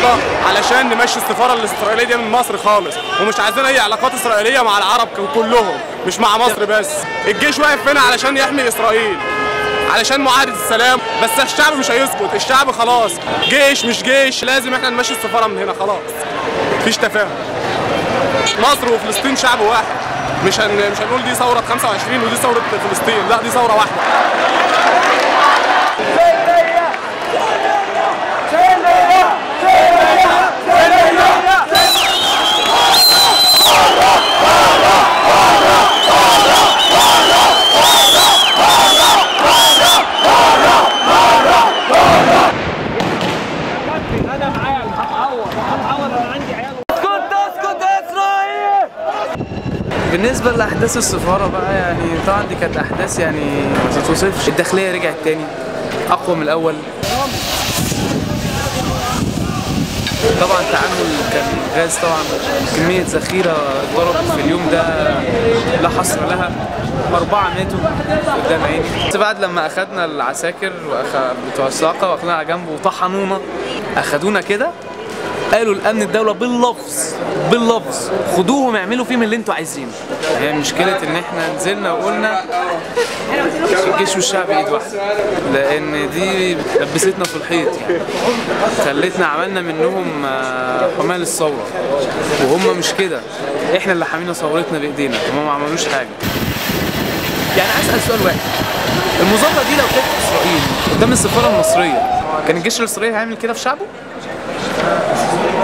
النهارده علشان نمشي السفاره الاسرائيليه دي من مصر خالص ومش عايزين اي علاقات اسرائيليه مع العرب كلهم مش مع مصر بس الجيش واقف هنا علشان يحمي اسرائيل علشان معاهده السلام بس الشعب مش هيسكت الشعب خلاص جيش مش جيش لازم احنا نمشي السفاره من هنا خلاص مفيش تفاهم مصر وفلسطين شعب واحد مش هن... مش هنقول دي ثوره 25 ودي ثوره فلسطين لا دي ثوره واحده بالنسبة لأحداث السفارة بقى يعني طبعا دي كانت أحداث يعني ما تتوصفش الداخلية رجعت تاني أقوى من الأول طبعا التعامل كان غاز طبعا كمية ذخيرة اتضربت في اليوم ده لا حصر لها أربعة ماتوا قدام عيني بس بعد لما أخدنا العساكر وأخ... بتوع الساقة واخدنا على جنب وطحنونا أخدونا كده قالوا الامن الدوله باللفظ باللفظ خدوهم اعملوا فيهم اللي انتوا عايزينه هي مشكله ان احنا نزلنا وقلنا الجيش والشعب ايد واحده لان دي لبستنا في الحيط يعني خلتنا عملنا منهم آه، حمال الثوره وهم مش كده احنا اللي حامينا ثورتنا بايدينا هم ما عملوش حاجه يعني عايز اسال سؤال واحد المظاهره دي لو كانت في اسرائيل قدام السفاره المصريه كان الجيش الاسرائيلي هيعمل كده في شعبه؟